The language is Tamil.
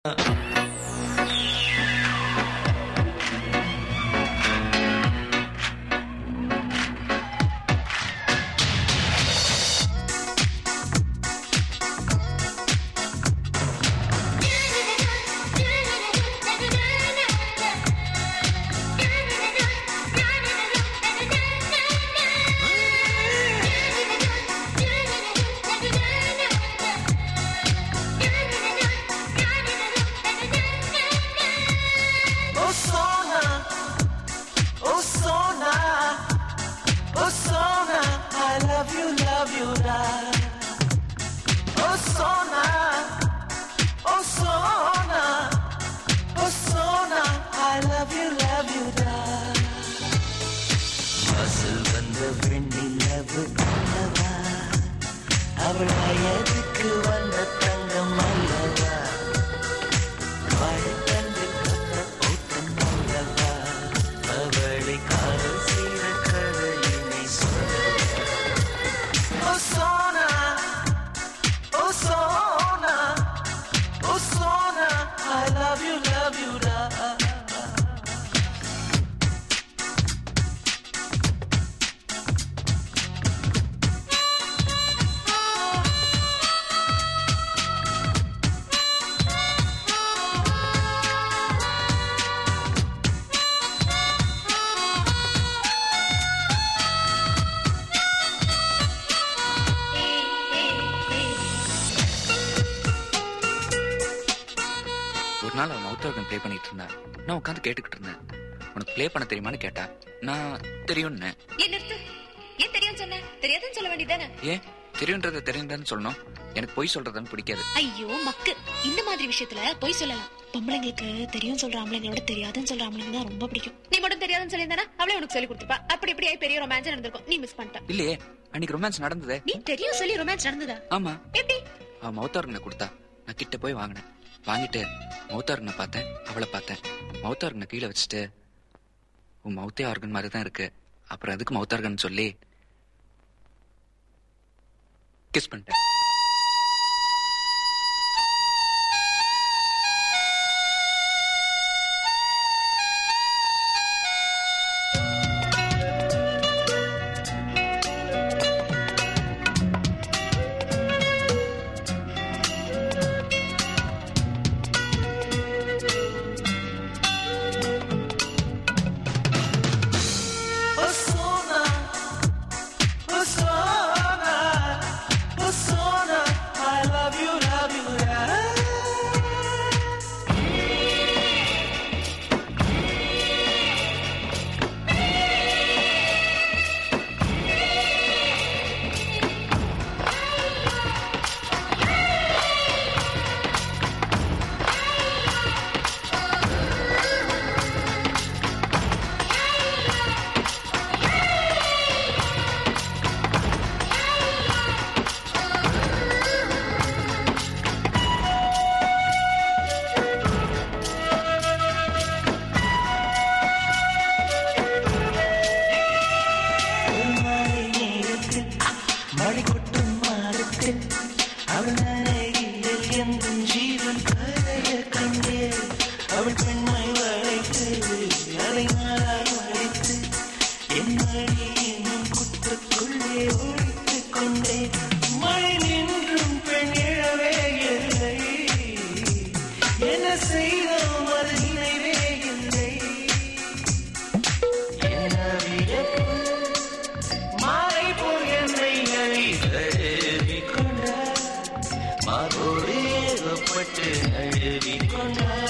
Oh Sona, oh Sona, oh Sona, I love you, love you, da. Oh Sona, oh Sona, oh Sona, I love you, love you, da. வாசல் வந்த வெண்ணிலவு அல்லவா அவள் வயதுக்கு வந்த தங்கம் அல்லவா வாழைத்தண்டு கட்ட போட்டம் அல்லவா அவளை காதல் செய்த கதையினை சொல்ல Oh Sona, oh Sona, oh Sona, I love you, love you, da. ஒரு நாள் அவன் மவுத் ஆர்கன் ப்ளே பண்ணிட்டு இருந்தா நான் உட்காந்து கேட்டுக்கிட்டு இருந்தேன் உனக்கு ப்ளே பண்ண தெரியுமான்னு கேட்டா நான் தெரியும்னு ஏன் நிறுத்து ஏன் தெரியும் சொன்ன தெரியாதுன்னு சொல்ல வேண்டியதானே ஏன் தெரியுன்றத தெரியுதான்னு சொல்லணும் எனக்கு பொய் சொல்றதுன்னு பிடிக்காது ஐயோ மக்கு இந்த மாதிரி விஷயத்துல போய் சொல்லலாம் பொம்பளைங்களுக்கு தெரியும் சொல்ற ஆம்பளைங்களோட தெரியாதுன்னு சொல்ற ஆம்பளைங்க தான் ரொம்ப பிடிக்கும் நீ மட்டும் தெரியாதுன்னு சொல்லியிருந்தானா அவளே உனக்கு சொல்லி கொடுத்துப்பா அப்படி இப்படி ஆயி பெரிய ரொமான்ஸ் நடந்திருக்கும் நீ மிஸ் பண்ணிட்ட இல்லையே அன்னைக்கு ரொமான்ஸ் நடந்ததே நீ தெரியும் சொல்லி ரொமான்ஸ் நடந்ததா ஆமா எப்படி அவன் மவுத் ஆர்கனை கொடுத்தா நான் கிட்ட போய் வாங்கினேன் வாங்கிட்டு மவுத் ஆர்கனை பார்த்தேன் அவளை பார்த்தேன் மவுத் ஆர்கனை கீழே வச்சுட்டு உன் மவுத்தே ஆர்கன் மாதிரி தான் இருக்கு அப்புறம் அதுக்கு மவுத் ஆர்கன் சொல்லி கிஸ் பண்ணிட்டேன் Oh Sona, oh Sona, oh Sona, I love you, love you, da. ஒரு மழை நேரத்தில் மழை கொட்டும் மாதத்தில் அவள் அருகில் எந்த ஜீவன் கரைய கண்டே அவள் பெண்மை வளைத்து அதை நாளாய் வளைத்து என் மடி என்னும் குட்டுக்குள்ளே ஒழித்துக் கொண்டே மழை நின்றும் பெண் எழவே இல்லை என்ன செய்தோம் அது நினைவே இல்லை என வியப்பு மாலை போல் என்னை அழிதழுவி கொண்டார் மாறோடு ஏகப்பட்டு அழுவி கொண்டார்